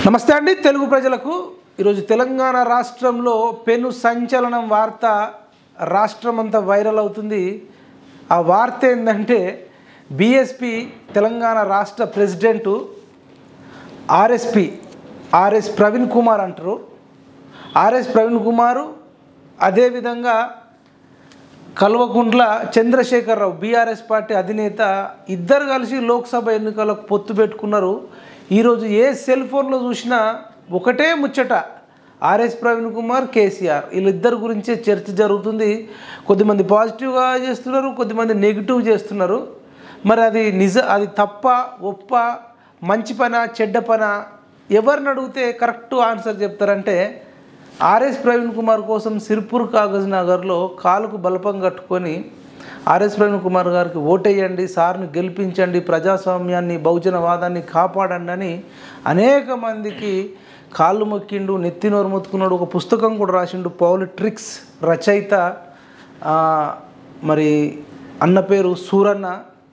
నమస్తే అండి తెలుగు ప్రజలకు ఈరోజు తెలంగాణ రాష్ట్రంలో పెను సంచలనం వార్త రాష్ట్రం అంతా వైరల్ అవుతుంది ఆ వార్త ఏంటంటే బీఎస్పీ తెలంగాణ రాష్ట్ర president RSP RS Praveen Kumar అంటారు ఆర్ఎస్ ప్రవీణ్ కుమారు అదేవిధంగా కల్వకుంట్ల చంద్రశేఖరరావు బీఆర్ఎస్ పార్టీ అధినేత ఇద్దరు కలిసి లోక్సభ ఎన్నికలకు పొత్తు పెట్టుకున్నారు ఈరోజు ఏ సెల్ ఫోన్లో చూసినా ఒకటే ముచ్చట ఆర్ఎస్ ప్రవీణ్ కుమార్ కేసీఆర్ వీళ్ళిద్దరి గురించే చర్చ జరుగుతుంది కొద్దిమంది పాజిటివ్గా చేస్తున్నారు కొద్దిమంది నెగిటివ్ చేస్తున్నారు మరి అది నిజ అది తప్ప ఒప్ప మంచి పన చెడ్డ పన ఎవరిని అడిగితే కరెక్ట్ ఆన్సర్ చెప్తారంటే ఆర్ఎస్ ప్రవీణ్ కుమార్ కోసం సిర్పూర్ కాగజ్ నగర్లో కాలుకు బలపం కట్టుకొని ఆర్ఎస్ ప్రవీణ్ కుమార్ గారికి ఓటేయండి సార్ని గెలిపించండి ప్రజాస్వామ్యాన్ని బహుజనవాదాన్ని కాపాడండి అని అనేక మందికి కాళ్ళు మొక్కిండు నెత్తి నోరు మొత్తుకున్నాడు ఒక పుస్తకం కూడా రాసిండు పౌలిట్రిక్స్ రచయిత ఆ, మరి అన్న పేరు సూరన్న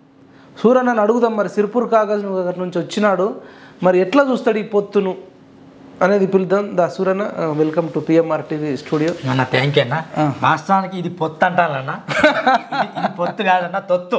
సూరన్నని అడుగుదాం మరి సిర్పూర్ కాగజ్ నగర్ నుంచి వచ్చినాడు మరి ఎట్లా చూస్తాడు ఈ పొత్తును అనేది పిలుద్దాం దా Suranna welcome to PMR TV studio అన్న థ్యాంక్ యూ అన్న వాస్తవానికి ఇది పొత్తు అంటానన్న ఇది ఇది పొత్తు కాదన్న తొత్తు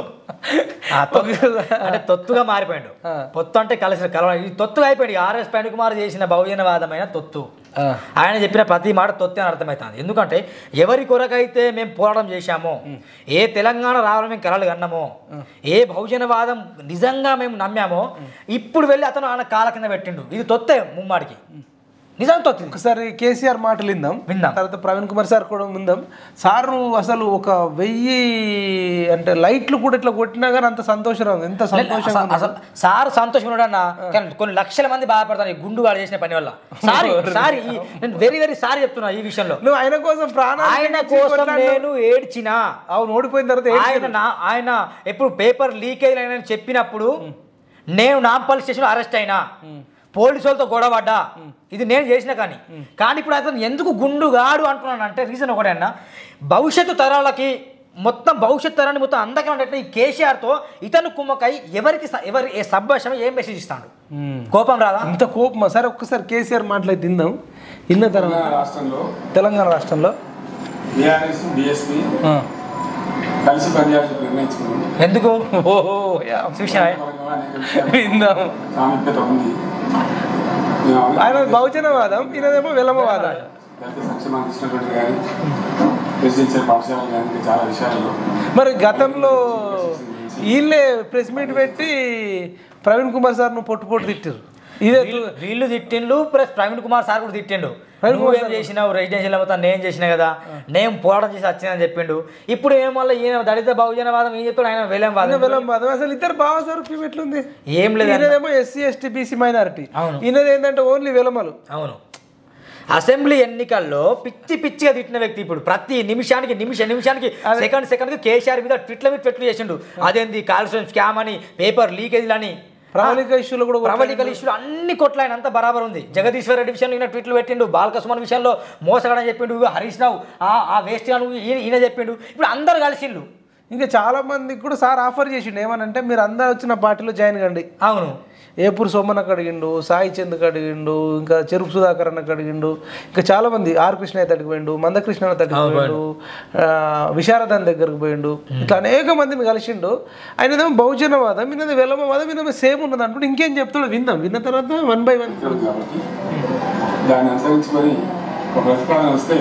ఆ తొత్తు అంటే తొత్తుగా మారిపోయాడు పొత్తు అంటే కలిసి కలవ ఇది తొత్తుగా అయిపోయాడు ఆర్ఎస్ పైన కుమార్ చేసిన బహుజనవాదమైన తొత్తు ఆయన చెప్పిన ప్రతి మాట తొత్తే అని అర్థమవుతుంది ఎందుకంటే ఎవరి కొరకైతే మేము పోరాటం చేశామో ఏ తెలంగాణ రావాలని మేము కలలు కన్నామో ఏ బహుజనవాదం నిజంగా మేము నమ్మామో ఇప్పుడు వెళ్ళి అతను ఆయన కాల కింద పెట్టిండు ఇది తొత్తే ముమ్మాడికి నిజం తొత్తింది ఒకసారి కేసీఆర్ మాటలు విందాం విందాం. తర్వాత ప్రవీణ్ కుమార్ సార్ కూడా విందాం సార్ అసలు ఒక వెయ్యి అంటే లైట్లు కూడా ఇట్లా కొట్టినా కానీ అంత సంతోషం రాదు ఎంత సంతోషంగా అసలు- అసలు సార్ సంతోషం ఉన్నాడన్న కానీ కొన్ని లక్షల మంది బాధపడతారు ఈ గుండు వాడు చేసిన పని వల్ల సారీ సారీ ఈ- నేను వెరీ వెరీ సారీ చెప్తున్నా ఈ విషయంలో నువ్వు ఆయన కోసం ప్రాణాలు ఆయన తెగించి కోసం కొట్లాడినావు. నేను ఏడ్చినా అవును ఓడిపోయిన తర్వాత ఏం ఆయన నా ఆయన ఎప్పుడు పేపర్ లీకేజ్ అయిన చెప్పినప్పుడు నేను నాంపల్లి స్టేషన్ అరెస్ట్ అయినా పోలీసు వాళ్ళతో గొడవడ్డా ఇది నేను చేసిన కానీ కానీ ఇప్పుడు అతను ఎందుకు గుండుగాడు అంటున్నాను అంటే రీజన్ ఒకటే అన్న భవిష్యత్తు తరాలకి మొత్తం భవిష్యత్తు తరాన్ని మొత్తం అందకం అంటే ఈ కేసీఆర్తో ఇతను కుమ్మకై ఎవరికి స- ఎవరి ఏ సభ్యశం ఏం మెసేజ్ ఇస్తాడు కోపం రాదా ఇంత కోపమా సరే ఒక్కసారి కేసీఆర్ మాటలు తిందాం విన్న తర్వాత తెలంగాణ రాష్ట్రంలో తెలంగాణ రాష్ట్రంలో బీఆర్ఎస్ బీఎస్పీ ఆ. కలిసి పనిచేయాలని చెప్పి నిర్ణయించుకున్నాం ఎందుకు ఓహో యా. చూసినా పరంగా అనేక విషయాలు విందాం సామీప్యత ఉంది మేము ఆయన బహుజనవాదం ఈయనదేమో విలమవాదం దళిత సంక్షేమానికి ఇచ్చినటువంటి కానీ రెసిడెన్షియల్ పాఠశాలలు కానీ ఇంకా చాలా విషయాల్లో మరి గతంలో వీళ్ళే ప్రెస్ మీట్ పెట్టి ప్రవీణ్ కుమార్ సార్ నువ్వు పొట్టు పొట్టు తిట్టారు ఇదే వీళ్ళు- వీళ్ళు తిట్టిండు ప్లస్ ప్రవీణ్ కుమార్ సార్ కూడా తిట్టిండు ప్రవీణ్ కుమార్ నువ్వేం చేసినావు రెసిడెన్షియల్ మొత్తం నేను చేసిన కదా నేను పోరాటం చేసి వచ్చిందని చెప్పిండు ఇప్పుడు ఏం వల్ల ఈయన దళిత బహుజనవాదం ఏం చెప్పాడు ఆయన వేలేం ఈయన వాదం విలంబాదం అసలు ఇద్దరు భావ స్వరూప్యం ఎట్లుంది ఏం లేదు ఈయనదేమో ఎస్సీ ఎస్టీ బీసీ మైనారిటీ అవును. ఈయనది ఏంటంటే ఓన్లీ విలమలు అవును అసెంబ్లీ ఎన్నికల్లో పిచ్చి పిచ్చిగా తిట్టిన వ్యక్తి ఇప్పుడు ప్రతి నిమిషానికి నిమిష నిమిషానికి సెకండ్ సెకండ్కి కేసీఆర్ మీద ట్విట్ల మీద ట్విట్లు చేసిండు అదేంది కాల్షియం స్కామ్ అని పేపర్ లీకేజీలు అని ప్రవళిక ఇష్యూలో కూడా ప్రబలికల ఇష్యూలు అన్ని కొట్ల ఆయన అంతా బరాబర్ ఉంది జగదీశ్వర్ రెడ్డి విషయంలో ఈయన ట్వీట్లు పెట్టిండు బాలకృష్ణ విషయంలో మోసగడని చెప్పిండు ఇగో హరీష్ రావు ఆ- ఆ వేస్ట్ గాను ఈయన ఈయన చెప్పిండు ఇప్పుడు అందరు కలిసిండు ఇంకా చాలా మందికి కూడా సార్ ఆఫర్ చేసిండు ఏమనంటే మీరు అందరు వచ్చిన పార్టీలో జాయిన్ కండి అవును ఏపూర్ సోమన్నకు అడిగిండు సాయి చంద్కి అడిగిండు ఇంకా చెరుకు సుధాకర్ అన్నకు అడిగిండు ఇంకా చాలా మంది ఆర్ కృష్ణ దగ్గరికి పోయిండు మందకృష్ణ దగ్గరికి పోయిండు ఆ, విశారదాన్ దగ్గరికి పోయిండు ఇట్లా అనేక మందిని కలిసిండు ఆయనదేమో బహుజనవాదం ఈయనది వెలమవాదం ఈయన సేమ్ ఉన్నది అంటుంటే ఇంకేం చెప్తాడో విందాం విన్న తర్వాత వన్ బై వన్ ఉంటుంది కాబట్టి దాన్ని అనుసరించుకొని ఒక ప్రతిపాదన వస్తే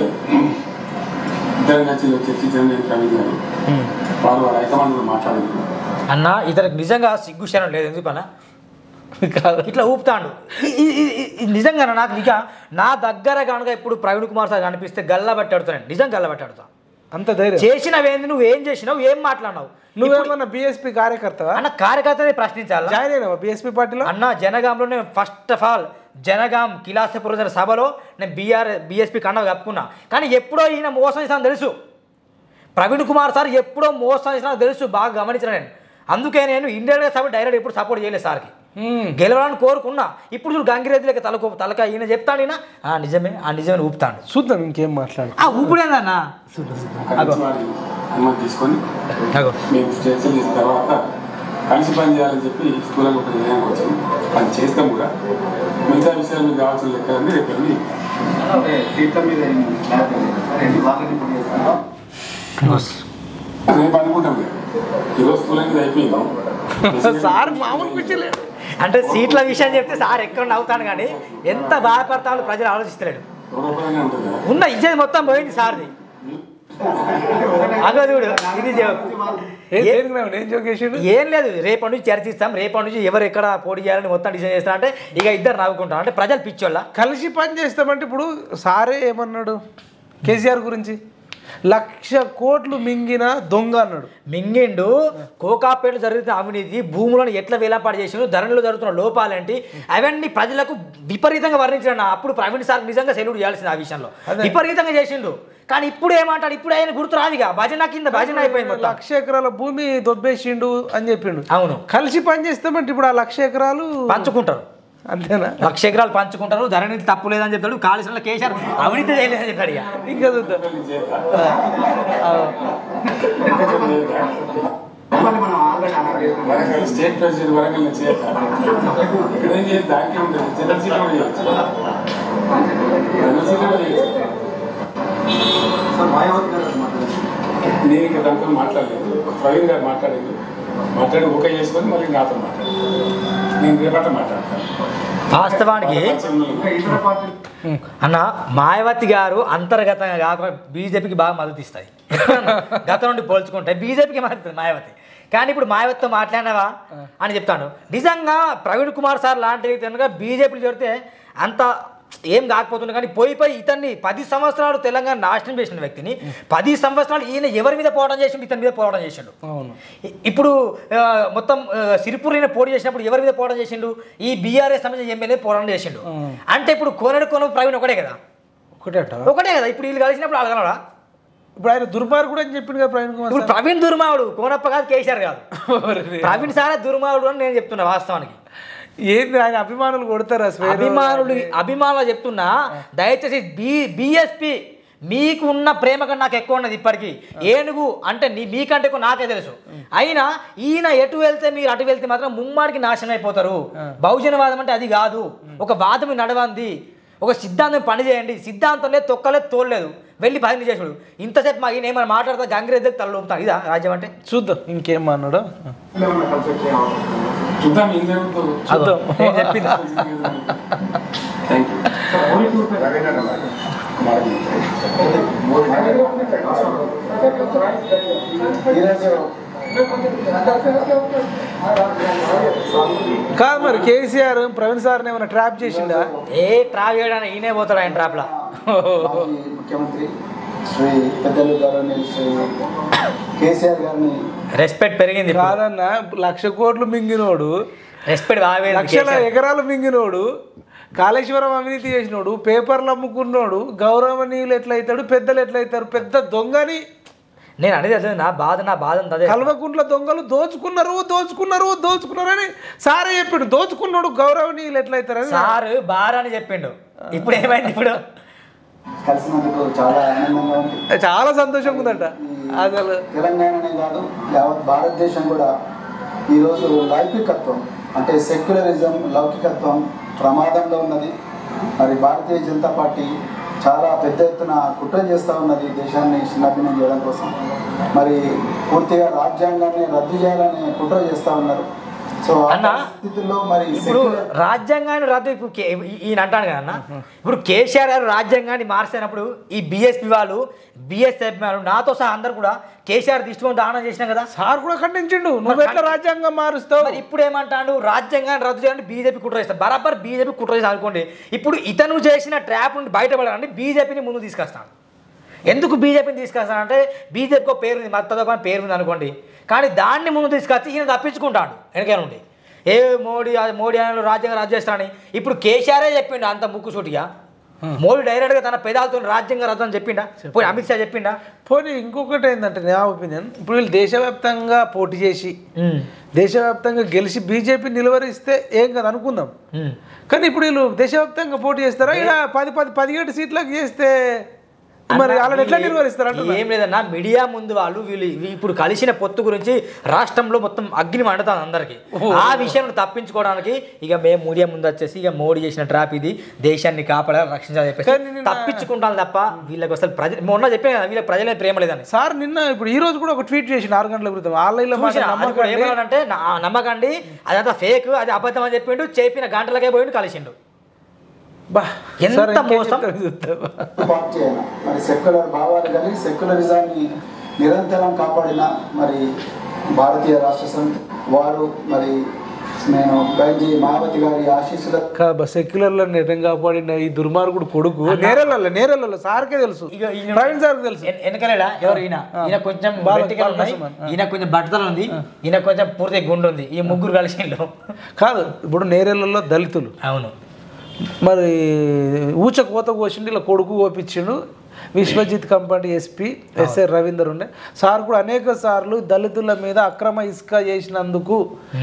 ఇద్దరు కలిసి చర్చించండి ప్రవీణ్ గారు వారు వారి హైకమాండ్లో మాట్లాడారు అన్న ఇతనికి నిజంగా సిగ్గు శరం లేదు ఎందుకు అన్న కాదు ఇట్లా ఊపుతాడు ఈ- ఈ- ఈ- ఈ- ఈ నిజంగా నాకు ఇక నా దగ్గర కనుక ఇప్పుడు ప్రవీణ్ కుమార్ సార్ కనిపిస్తే గల్లా బట్టి అడుగుతాను నిజం గల్లా బట్టి అడుగుతా అంత ధైర్యం చేసినవేంది నువ్వు ఏం చేసినావు ఏం మాట్లాడినావు నువ్వేమన్నా బీఎస్పీ కార్యకర్తవా అన్న కార్యకర్తని ప్రశ్నించాలా జాయిన్ అయినావా బీఎస్పీ పార్టీలో అన్న జనగాంలో నేను first of all Jangaon Kilasapuram జరిగిన సభలో నేను బీఆర్ బీఎస్పీ కన్నా కప్పుకున్నా కానీ ఎప్పుడో ఈయన మోసం చేసాను తెలుసు ప్రవీణ్ కుమార్ సార్ ఎప్పుడో మోసం చేసినా తెలుసు బాగా గమనించిన నేను అందుకే నేను ఇండియాగా సభ డైరెక్ట్ ఎప్పుడు సపోర్ట్ చేయలేదు సార్కి గెలవాలని కోరుకున్నా ఇప్పుడు చూడు గంగిరెద్దులకి తలకు తలక ఈయన చెప్తాడు ఈయన ఆ నిజమే ఆ నిజమే ఊపుతాడు చూద్దాం ఇంకేం మాట్లాడు ఆ ఊపిడేందన్నా అక్కడి నుంచి వారి అనుమతి తీసుకొని మేము చర్చలు చేసిన తర్వాత కలిసి పని చేయాలని చెప్పి స్కూల్లో ఒక నిర్ణయానికి వచ్చాము అది చేస్తాం కూడా మిగతా విషయాలు మీకు కావాల్సిన లెక్కలన్నీ రేపు వెళ్ళి అంటే సీట్ల మీద ఏం క్లారిటీ లేదు సార్ ఎన్ని వాళ్ళని ఇప్పుడు చేస్తారా రేపు అనుకుంటాం కదా ఈరోజు స్కూల్ అనేది అయిపోయింది సార్ మామూలు కూర్చోలేడు అంటే సీట్ల విషయం చెప్తే సార్ ఎక్కడ నవ్వుతాను కానీ ఎంత బాధపడతామో ప్రజలు ఆలోచిస్తలేడు రూపాయలనే ఉంటుంది కదా ఉన్న ఇజ్జత్ మొత్తం పోయింది సార్ది అగో చూడు ఇది చెప్. ఏ దేనికి రావు? ఏం జోక్ చేసిండు ఏం లేదు రేపటి నుంచి చర్చిస్తాం రేపటి నుంచి ఎవరు ఎక్కడ పోటీ చేయాలని మొత్తం డిసైడ్ చేస్తాం అంటే ఇక ఇద్దరు నవ్వుకుంటాం అంటే ప్రజలు పిచ్చోళ్ళ కలిసి పని చేస్తామంటే ఇప్పుడు సారే ఏమన్నాడు కేసీఆర్ గురించి లక్ష కోట్లు మింగిన దొంగ అన్నాడు మింగిండు కోకాపేటలో జరుగుతున్న అవినీతి భూములను ఎట్లా వేలాపాటు చేసిండు ధరలో జరుగుతున్న లోపాలేంటి అవన్నీ ప్రజలకు విపరీతంగా వర్ణించాడు అప్పుడు ప్రవీణ్ సార్ నిజంగా సెల్యూట్ చేయాల్సింది ఆ విషయంలో విపరీతంగా చేసిండు కానీ ఇప్పుడు ఏమంటాడు ఇప్పుడు ఆయన గుర్తు రాదుగా భజన కింద భజన అయిపోయింది మొత్తం లక్ష ఎకరాల భూమి దొబ్బేసిండు అని చెప్పిండు అవును కలిసి పని చేస్తామంటే ఇప్పుడు ఆ లక్ష ఎకరాలు పంచుకుంటారు అంతేనా లక్ష ఎకరాలు పంచుకుంటారు ధరణి తప్పు లేదని చెప్తాడు కాళేశ్వరంలో కేసీఆర్ అవినీతి చేయలేదని చెప్తాడు ఇక ఇంకా చూద్దాం మళ్ళీ మనం ఆల్రెడీ అన్నారు చేస్తున్నాం. వరంగల్ స్టేట్ ప్రెసిడెంట్ వరంగల్ చేయక ఇక్కడ ఏం చేయాలి దానికి ఉంటుంది జనరల్ సీట్ కూడా చేయొచ్చు జనరల్ సీట్ కూడా చేయొచ్చు సార్ మాయావతి గారు మాట్లాడారు. నేను ఇంకా దాంతో మాట్లాడలేదు ప్రవీణ్ గారు మాట్లాడలేదు మాట్లాడి ఓకే చేసుకొని మళ్ళీ నాతో మాట్లాడారు నేను రేపట మాట్లాడతాను వాస్తవానికి ఇంకా ఇతర పార్టీలు అన్న మాయావతి గారు అంతర్గతంగా కాకుండా బీజేపీకి బాగా మద్దతు ఇస్తాయి గతం నుండి పోల్చుకుంటే బీజేపీకి మద్దతు ఇస్తుంది మాయావతి కానీ ఇప్పుడు మాయావతితో మాట్లాడినావా అని చెప్తాను నిజంగా ప్రవీణ్ కుమార్ సార్ లాంటి వ్యక్తి కనుక బీజేపీలో చేరితే అంత ఏం కాకపోతుంది కానీ పోయి పోయి ఇతన్ని పది సంవత్సరాలు తెలంగాణ నాశనం చేసిన వ్యక్తిని పది సంవత్సరాలు ఈయన ఎవరి మీద పోవడం చేసిండు ఇతని మీద పోవడం చేసిండు అవును ఇ- ఇప్పుడు ఆ, మొత్తం ఆ, సిరిపూర్ ఈయన పోటీ చేసినప్పుడు ఎవరి మీద పోవడం చేసిండు ఈ బీఆర్ఎస్ సంబంధించిన ఎమ్మెల్యే పోరాటం చేసిండు అంటే ఇప్పుడు కోనడు కోన ప్రవీణ్ ఒకటే కదా ఒకటేట ఒకటే కదా ఇప్పుడు వీళ్ళు కలిసినప్పుడు అడగలరా ఇప్పుడు ఆయన దుర్మార్గుడు అని చెప్పిండు కదా ప్రవీణ్ కుమార్ ఇప్పుడు ప్రవీణ్ దుర్మావుడు కోనప్ప కాదు కేసీఆర్ కాదు సార్. ప్రవీణ్ సారే దుర్మావుడు అని నేను చెప్తున్నా వాస్తవానికి ఏంది ఆయన అభిమానులు కొడతారా స్వేరు? అభిమానులు అభిమానులు చెప్తున్నా దయచేసి బి బిఎస్పి మీకు ఉన్న ప్రేమ కన్నా నాకు ఎక్కువ ఉన్నది ఇప్పటికీ ఏనుగు అంటే నీ మీకంటే ఎక్కువ నాకే తెలుసు అయినా ఈయన ఎటు వెళ్తే మీరు అటు వెళ్తే మాత్రం ముమ్మాడికి నాశనం అయిపోతారు బహుజనవాదం అంటే అది కాదు ఒక వాదం నడవంది ఒక సిద్ధాంతం పని చేయండి సిద్ధాంతం లేదు తొక్కలేదు తోడలేదు వెళ్ళి పని చేసుడు ఇంతసేపు మా ఈయన ఏమైనా మాట్లాడతా గంగిరెద్దు తలలోపుతాడు ఇదా రాజ్యం అంటే చూద్దాం ఇంకేం అన్నాడు ఏమన్నా కలిసి వచ్చే అవకాశం ఉందా? చూద్దాం ఏం జరుగుతుందో అదో, నేను చెప్పింది thank you sir, Modi tour Ravindra గారు. మోడీ ఈరోజు కాదు మరి కేసీఆర్ ప్రవీణ్ సార్ని ఏమైనా ట్రాప్ చేసిండా ఏ ట్రాప్ చేయడానికి ఈయనే పోతాడు ఆయన ట్రాప్లా మాజీ ముఖ్యమంత్రి శ్రీ పెద్దలు గౌరవనీయులు శ్రీ కేసీఆర్ గారిని రెస్పెక్ట్ పెరిగింది ఇప్పుడు. కాదన్న లక్ష కోట్లు మింగినోడు రెస్పెక్ట్ బాగా లక్షల ఎకరాలు మింగినోడు కాళేశ్వరం అవినీతి చేసినోడు పేపర్లు అమ్ముకున్నోడు గౌరవనీయులు ఎట్లయితాడు పెద్దలు ఎట్లయితారు పెద్ద దొంగని నేను అనేది అదే నా బాధ నా బాధ అంతా అదే కల్వకుంట్ల దొంగలు దోచుకున్నారు దోచుకున్నారు దోచుకున్నారని సారే చెప్పాడు దోచుకున్నాడు గౌరవనీయులు ఎట్లయితారని సార్ బార్ అని చెప్పిండు ఇప్పుడు ఏమైంది ఇప్పుడు కలిసినందుకు చాలా ఆనందంగా ఉంది చాలా సంతోషంగా ఉందట అసలు తెలంగాణనే కాదు యావత్ భారతదేశం కూడా ఈరోజు లౌకికత్వం అంటే సెక్యులరిజం లౌకికత్వం ప్రమాదంలో ఉన్నది మరి భారతీయ జనతా పార్టీ చాలా పెద్ద ఎత్తున కుట్ర చేస్తూ ఉన్నది దేశాన్ని చిన్నభిన్నం చేయడం కోసం మరి పూర్తిగా రాజ్యాంగాన్ని రద్దు చేయాలని కుట్ర చేస్తూ ఉన్నారు సో ఆ అన్నా, పరిస్థితుల్లో మరి ఇప్పుడు secular- రాజ్యాంగాన్ని రద్దు ఇప్పుడు కే- ఈ- ఈయన అంటాను కదా అన్న ఇప్పుడు కేసీఆర్ గారు రాజ్యాంగాన్ని మార్చినప్పుడు ఈ బిఎస్పీ వాళ్ళు బిఎస్ఎఫ్ వాళ్ళు నాతో సహా అందరు కూడా కేసీఆర్ దిష్టికొని దానం చేసినాం కదా సార్ కూడా ఖండించిండు నువ్వు ఎట్లా రాజ్యాంగం మారుస్తావు మరి ఇప్పుడు ఏమంటాడు రాజ్యాంగాన్ని రద్దు చేయాలని బీజేపీ కుట్ర చేస్తారు బరాబర్ బీజేపీ కుట్ర చేసి అనుకోండి ఇప్పుడు ఇతను చేసిన ట్రాప్ నుండి బయటపడాలని బీజేపీని ముందు తీసుకొస్తాను ఎందుకు బీజేపీని తీసుకొస్తానంటే బీజేపీకి ఒక పేరు ఉంది మత్తదో అని పేరు ఉంది అనుకోండి కానీ దాన్ని ముందు తీసుకొచ్చి ఈయన తప్పించుకుంటాడు వెనక నుండి ఏ మోడీ అది మోడీ ఆయన రాజ్యాంగం రద్దు చేస్తానని ఇప్పుడు కేసీఆరే చెప్పిండు అంత ముక్కుసూటిగా మోడీ డైరెక్ట్గా తన పెదాలతో రాజ్యాంగం రద్దు అని చెప్పిండా పోయి అమిత్ షా చెప్పిండా పోనీ ఇంకొకటి ఏంటంటే నా ఒపీనియన్ ఇప్పుడు వీళ్ళు దేశవ్యాప్తంగా పోటీ చేసి దేశవ్యాప్తంగా గెలిచి బీజేపీ నిలువరిస్తే ఏం కదా అనుకుందాం కానీ ఇప్పుడు వీళ్ళు దేశవ్యాప్తంగా పోటీ చేస్తారా ఇలా పది పది పదిహేడు సీట్లకు చేస్తే మరి అన్న, వాళ్ళని ఎట్లా వీళ్ళు నిర్వహిస్తారు అంటున్నా? ఏం లేదన్నా మీడియా ముందు వాళ్ళు వీళ్ళు వీ- ఇప్పుడు కలిసిన పొత్తు గురించి రాష్ట్రంలో మొత్తం అగ్ని మండుతుంది అందరికి ఆ విషయం తప్పించుకోవడానికి ఇక మేము మీడియా ముందు వచ్చేసి ఇక మోడీ చేసిన ట్రాప్ ఇది దేశాన్ని కాపాడాలి రక్షించాలని కానీ చెప్పేసి నిన్న- తప్పించుకుంటాను తప్ప వీళ్ళకి అసలు ప్రజ మొన్న చెప్పాను కదా వీళ్ళకి ప్రజలే ప్రేమ లేదని సార్ నిన్న ఇప్పుడు ఈ రోజు కూడా ఒక ట్వీట్ చేసిన ఆరు గంటల క్రితం ఆన్లైన్లో మాట చూసిన, అది కూడా నమ్మకండి ఏమన్నాడంటే నా- నమ్మకండి అదంతా ఫేక్ అది అబద్ధం అని చెప్పిండు చెప్పిన గంటలకే పోయిండు కలిసిండు బా ఎంత సార్ ఇంకేం మోసం? చెప్తారు చూద్దాం. పార్టీ అయినా మరి సెక్యులర్ భావాలు కలిగి సెక్యులరిజాన్ని నిరంతరం కాపాడిన మరి భారతీయ రాష్ట్ర సమితి వారు మరి నేను గంజి మాయావతి గారి ఆశీస్సుల కా- సెక్యులర్లో నిజం కాపాడిన ఈ దుర్మార్గుడు కొడుకు నేరల్లో నేరల్లో సార్కే తెలుసు ఇక ఈయన- ప్రవీణ్ సార్కి తెలుసు ఎన్- వెనకలేడా ఎవరు ఈయన ఈయన కొంచెం బాల- వెంట్రుకలు ఉన్నాయి. బాలకృష్ణ. ఈయన కొంచెం బట్టతలు ఉంది ఈయన కొంచెం పూర్తి గుండు ఉంది ఈ ముగ్గురు కలిసిండు కాదు ఇప్పుడు నేరేళ్లలో దళితులు అవును మరి ఊచ కోత కోసిండు ఇలా కొడుకు కోపించిండు Vishwajit company SP SR Ravinder ఉండే సార్ కూడా అనేక సార్లు దళితుల మీద అక్రమ ఇసుక చేసినందుకు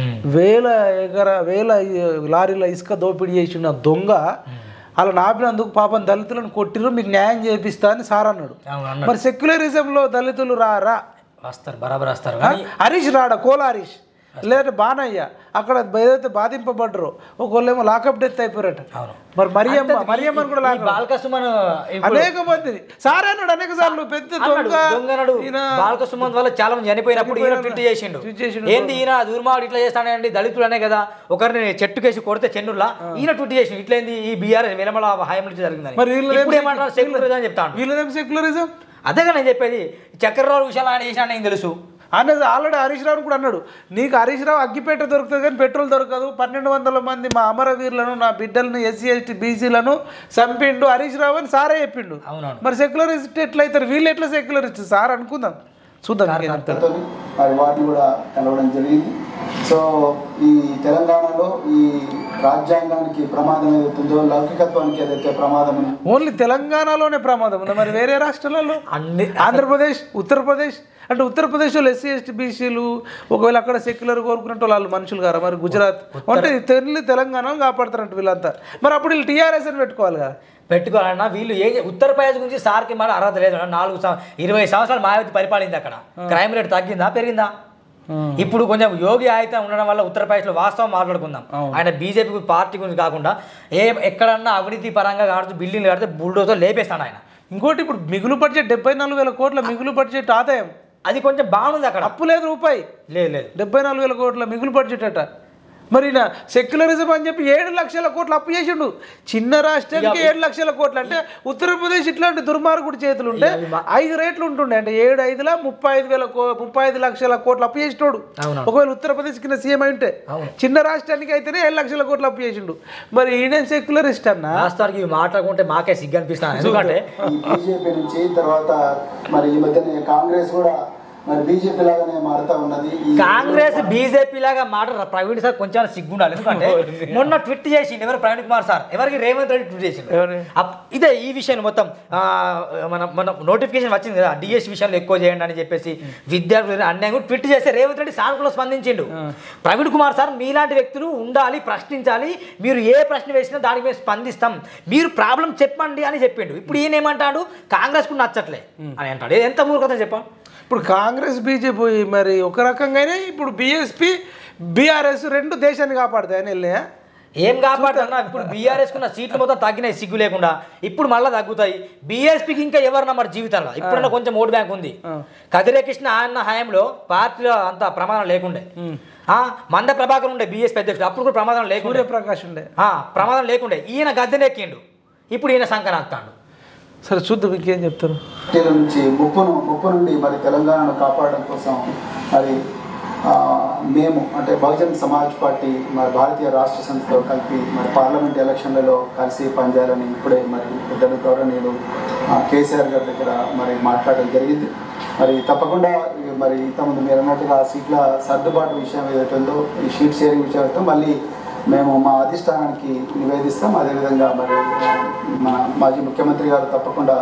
వేల ఎకర వేల లారీల ఇసుక దోపిడీ చేసిన దొంగ అలా నాపినందుకు పాపం దళితులను కొట్టిరు మీకు న్యాయం చేపిస్తా అని సార్ అన్నాడు అవును అన్నాడు మరి సెక్యులరిజంలో దళితులు రారా వస్తారు బరాబర్ వస్తారు ఆ? కానీ హరీష్ రాడా కోల హరీష్ లేదంటే బానయ్య అక్కడ ఏదైతే బాధింపబడ్డరో ఒకళ్ళేమో లాకప్ డెత్ అయిపోయారట అవును మరి మరియమ్మ మరియమ్మని కూడా ఈ లాకప్ బాలకసుమన్ ఇప్పుడు అనేక మంది సార్ అన్నాడు అనేక సార్లు పెద్ద అన్నాడు, దొంగ దొంగనడు ఈయన బాలకసుమన్ వల్ల చాలా మంది చనిపోయినప్పుడు ఈయన ట్విట్ చేసిండు ట్వీట్ చేసిండు. ఏంది ఈయన దుర్మార్గుడు ఇట్లా చేస్తానండి దళితులు అనే కదా ఒకరిని చెట్టుకేసి కొడితే చెన్నుర్లా ఈయన ట్విట్ చేసిండు ఇట్లయింది ఈ బీఆర్ వెలమల హయాం నుంచి జరిగిందని మరి వీళ్ళు ఇప్పుడు ఏమంటారు సెక్యులర్ అని చెప్తాను వీళ్ళదేం సెక్యులరిజం అదేగా నేను చెప్పేది చక్రరావు విషయాలు ఆయన చేసిన నేను తెలుసు అనేది ఆల్రెడీ హరీష్ రావు కూడా అన్నాడు నీకు హరీష్ రావు అగ్గిపేట దొరుకుతుంది కానీ పెట్రోల్ దొరకదు పన్నెండు వందల మంది మా అమరవీరులను నా బిడ్డలను ఎస్సీ ఎస్టీ బీసీలను చంపిండు హరీష్ రావు అని సారే చెప్పిండు అవునవును మరి సెక్యులరిస్ట్ ఎట్లయితారు వీళ్ళు ఎట్లా సెక్యులరిస్ట్ సార్ అనుకుందాం చూద్దాం ఇంకేం చెప్తారు. తోని మరి వారిని కూడా కలవడం జరిగింది సో ఈ తెలంగాణలో ఈ రాజ్యాంగానికి ప్రమాదం ఏదైతుందో లౌకికత్వానికి ఏదైతే ప్రమాదం ఉందో ఓన్లీ తెలంగాణలోనే ప్రమాదం ఉంది మరి వేరే రాష్ట్రాలలో అన్ని ఆంధ్రప్రదేశ్ ఉత్తరప్రదేశ్ అంటే ఉత్తరప్రదేశ్లో ఎస్సీ ఎస్టీ బీసీలు ఒకవేళ అక్కడ సెక్యులర్ కోరుకున్నట్టు వాళ్ళు మనుషులు గారా మరి గుజరాత్ అంటే తెల్లి తెలంగాణ కాపాడుతారంట వీళ్ళంతా మరి అప్పుడు వీళ్ళు టీఆర్ఎస్ అని పెట్టుకోవాలి కదా పెట్టుకోవాలన్నా వీళ్ళు ఏ ఉత్తరప్రదేశ్ గురించి సార్కి మన అర్హత లేదు అన్న. నాలుగు సం- ఇరవై సంవత్సరాలు మాయావతి పరిపాలింది అక్కడ క్రైమ్ రేట్ తగ్గిందా పెరిగిందా ఇప్పుడు కొంచెం యోగి ఆయిత ఉండడం వల్ల ఉత్తరప్రదేశ్లో వాస్తవం మాట్లాడుకుందాం ఆయన బీజేపీ పార్టీ గురించి కాకుండా ఏ ఎక్కడన్నా అవినీతి పరంగా కావచ్చు బిల్డింగ్లు కడితే బుల్డోజర్ లేపేస్తాడు ఆయన ఇంకోటి ఇప్పుడు మిగులు బడ్జెట్ డెబ్బై నాలుగు వేల కోట్ల మిగులు బడ్జెట్ ఆదాయం అది కొంచెం బాగుంది అక్కడ అప్పు లేదు రూపాయి లేదు లేదు డెబ్బై నాలుగు వేల కోట్ల మిగులు బడ్జెట్ అట మరి ఈయన సెక్యులరిజం అని చెప్పి ఏడు లక్షల కోట్లు అప్పు చేసిండు చిన్న రాష్ట్రానికి ఏడు లక్షల కోట్లు అంటే ఉత్తరప్రదేశ్ ఇట్లాంటి దుర్మార్గుడి చేతులు ఉంటే ఐదు రేట్లు ఉంటుండే అంటే ఏడు ఐదుల ముప్పై ఐదు వేల కో ముప్పై ఐదు లక్షల కోట్లు అప్పు చేసినోడు అవును. ఒకవేళ ఉత్తరప్రదేశ్ కింద సీఎం అయి ఉంటే అవును. చిన్న రాష్ట్రానికి అయితేనే ఏడు లక్షల కోట్లు అప్పు చేసిండు మరి ఈయన సెక్యులరిస్ట్ అన్న వాస్తవానికి ఇవి మాట్లాడుకుంటే మాకే సిగ్గు అనిపిస్తాను ఎందుకంటే ఈ బీజేపీ నుంచి తర్వాత మరి ఈ మధ్యనే కాంగ్రెస్ కూడా మరి బీజేపీ లాగానే మారుతా ఉన్నది ఈ కాంగ్రెస్ బీజేపీ లాగా మాట ప్రవీణ్ సార్ కొంచెం సిగ్గుండాలి ఎందుకంటే మొన్న ట్విట్ చేసిండు ఎవరు ప్రవీణ్ కుమార్ సార్ ఎవరికి రేవంత్ రెడ్డి ట్విట్ చేసిండు ఎవరు? అప్- ఇదే ఈ విషయం మొత్తం ఆ, మన మన నోటిఫికేషన్ వచ్చింది కదా డిఎస్ విషయంలో ఎక్కువ చేయండి అని చెప్పేసి విద్యార్థులు అన్యాయం కూడా ట్విట్ చేస్తే రేవంత్ రెడ్డి సానుకూల స్పందించిండు ప్రవీణ్ కుమార్ సార్ మీలాంటి వ్యక్తులు ఉండాలి ప్రశ్నించాలి మీరు ఏ ప్రశ్న వేసినా దానికి మేము స్పందిస్తాం మీరు ప్రాబ్లం చెప్పండి అని చెప్పిండు ఇప్పుడు ఈయన ఏమంటాడు కాంగ్రెస్కు నచ్చట్లే అని అంటాడు ఇది ఎంత మూర్ఖత చెప్పాం ఇప్పుడు కాంగ్రెస్ బీజేపీ మరి ఒక రకంగానే ఇప్పుడు బీఎస్పీ బీఆర్ఎస్ రెండు దేశాన్ని కాపాడుతాయని వెళ్ళినాయా ఏం కాపాడుతున్నా ఇప్పుడు బీఆర్ఎస్ కున్న సీట్లు మొత్తం తగ్గినాయి సిగ్గు లేకుండా ఇప్పుడు మళ్ళీ తగ్గుతాయి బీఎస్పీకి ఇంకా ఎవరన్నా మరి జీవితంలో ఇప్పుడన్నా కొంచెం ఓటు బ్యాంక్ ఉంది కదిరే కృష్ణ ఆయన హయాంలో పార్టీలో అంత ప్రమాదం లేకుండే ఆ, మంద ప్రభాకర్ ఉండే బీఎస్పీ అధ్యక్షుడు అప్పుడు కూడా ప్రమాదం లేకుండే సూర్యప్రకాష్ ఉండే ఆ, ప్రమాదం లేకుండే ఈయన గద్దెనెక్కిండు ఇప్పుడు ఈయన సంకనాస్తాడు సరే చూద్దాం ఇంకేం చెప్తారు పార్టీల నుంచి ముప్పును ముప్పు నుండి మరి తెలంగాణను కాపాడడం కోసం మరి ఆ, మేము అంటే బహుజన్ సమాజ్ పార్టీ మరి భారతీయ రాష్ట్ర సమితితో కలిపి మరి పార్లమెంట్ ఎలక్షన్లలో కలిసి పనిచేయాలని ఇప్పుడే మరి పెద్దలు గౌరవనీయులు ఆ, కేసీఆర్ గారి దగ్గర మరి మాట్లాడడం జరిగింది మరి తప్పకుండా ఈ మరి ఇంతకుముందు మీరు అన్నట్టుగా సీట్ల సర్దుబాటు విషయం ఏదైతే ఉందో ఈ షీట్ షేరింగ్ విషయం అయితే మళ్ళీ మేము మా అధిష్టానానికి నివేదిస్తాం అదేవిధంగా మరి మన మాజీ ముఖ్యమంత్రి గారు తప్పకుండా